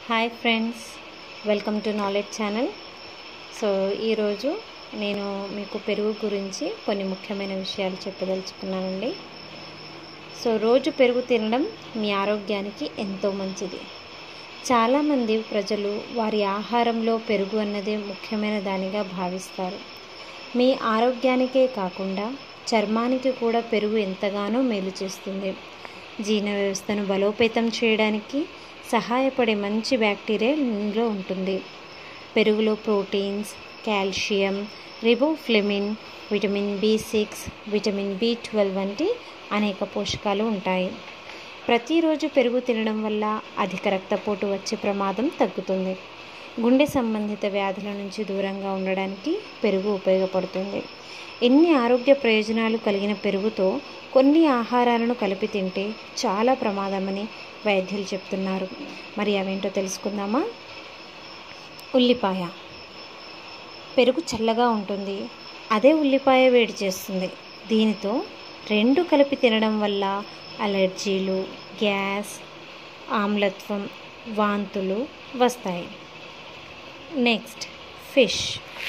hi friends welcome to knowledge channel so ఈరోజు నేను మీకు పెరుగు గురించి కొన్ని ముఖ్యమైన విషయాలు చెప్పదలుచుకున్నానండి సో రోజు పెరుగు తినడం మీ ఆరోగ్యానికి ఎంతో మంచిది చాలామంది ప్రజలు వారి ఆహారంలో పెరుగు అన్నది ముఖ్యమైన దానిగా భావిస్తారు మీ ఆరోగ్యానికే కాకుండా చర్మానికి కూడా పెరుగు ఎంతగానో మేలు చేస్తుంది జీర్ణ వ్యవస్థను బలోపేతం చేయడానికి సహాయపడే మంచి బ్యాక్టీరియా ఇందులో ఉంటుంది పెరుగులో proteins calcium riboflavin vitamin B six vitamin B twelve వంటి అనేక పోషకాలు ఉంటాయి ప్రతిరోజు పెరుగు తినడం వల్ల అధిక రక్తపోటు వచ్చే ప్రమాదం తగ్గుతుంది గుండె సంబంధిత వ్యాధుల నుంచి దూరంగా ఉండడానికి పెరుగు ఉపయోగపడుతుంది ఎన్ని ఆరోగ్య ప్రయోజనాలు కలిగిన పెరుగుతో కొన్ని ఆహారాలను కలిపి తింటే చాలా ప్రమాదమని వైద్యులు చెప్తున్నారు మరి అవేంటో తెలుసుకుందామా ఉల్లిపాయ పెరుగు చల్లగా ఉంటుంది అదే ఉల్లిపాయ వేడి చేస్తుంది దీనితో రెండు కలిపి తినడం వల్ల అలర్జీలు గ్యాస్ ఆమ్లత్వం వాంతులు వస్తాయి నెక్స్ట్ ఫిష్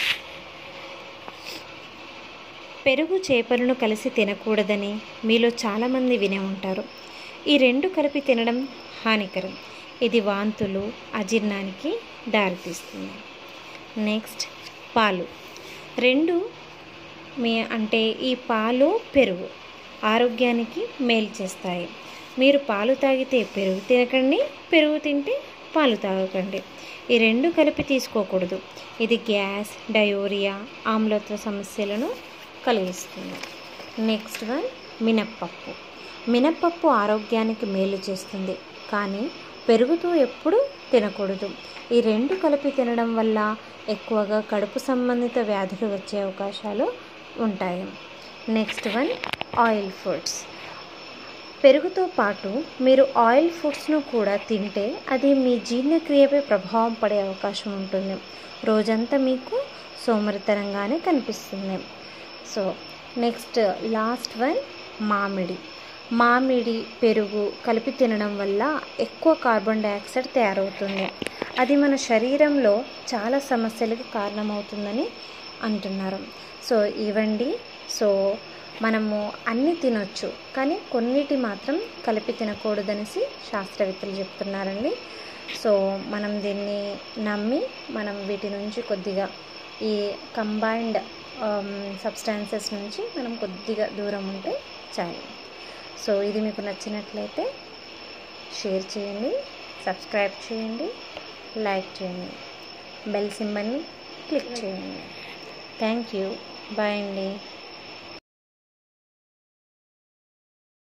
పెరుగు చేపలను కలిసి తినకూడదని మీలో చాలామంది వినే ఉంటారు ఈ రెండు కలిపి తినడం హానికరం ఇది వాంతులు అజీర్ణానికి దారితీస్తుంది నెక్స్ట్ పాలు రెండు మీ అంటే ఈ పాలు పెరుగు ఆరోగ్యానికి మేలు చేస్తాయి మీరు పాలు తాగితే పెరుగు తినకండి పెరుగు తింటే పాలు తాగకండి ఈ రెండు కలిపి తీసుకోకూడదు ఇది గ్యాస్ డయోరియా ఆమ్లత్వ సమస్యలను కలిగిస్తుంది నెక్స్ట్ వన్ మినప్పప్పు మినప్పప్పు ఆరోగ్యానికి మేలు చేస్తుంది కానీ పెరుగుతో ఎప్పుడు తినకూడదు ఈ రెండు కలిపి తినడం వల్ల ఎక్కువగా కడుపు సంబంధిత వ్యాధులు వచ్చే అవకాశాలు ఉంటాయి నెక్స్ట్ వన్ ఆయిల్ ఫుడ్స్ పెరుగుతో పాటు మీరు ఆయిల్ ఫుడ్స్ను కూడా తింటే అది మీ జీర్ణక్రియపై ప్రభావం పడే అవకాశం ఉంటుంది రోజంతా మీకు సోమరితనంగానే కనిపిస్తుంది సో నెక్స్ట్ లాస్ట్ వన్ మామిడి మామిడి పెరుగు కలిపి తినడం వల్ల ఎక్కువ కార్బన్ డైఆక్సైడ్ తయారవుతుంది అది మన శరీరంలో చాలా సమస్యలకు కారణమవుతుందని అంటున్నారు సో ఇవండి సో మనము అన్నీ తినొచ్చు కానీ కొన్నిటి మాత్రం కలిపి తినకూడదనేసి శాస్త్రవేత్తలు చెప్తున్నారండి సో మనం దీన్ని నమ్మి మనం వీటి నుంచి కొద్దిగా ఈ కంబైన్డ్ సబ్స్టాన్సెస్ నుంచి మనం కొద్దిగా దూరం ఉంటే చాలు సో ఇది మీకు నచ్చినట్లయితే షేర్ చేయండి సబ్స్క్రైబ్ చేయండి లైక్ చేయండి బెల్ సింబల్ని క్లిక్ చేయండి థ్యాంక్ యూ బాయ్ అండి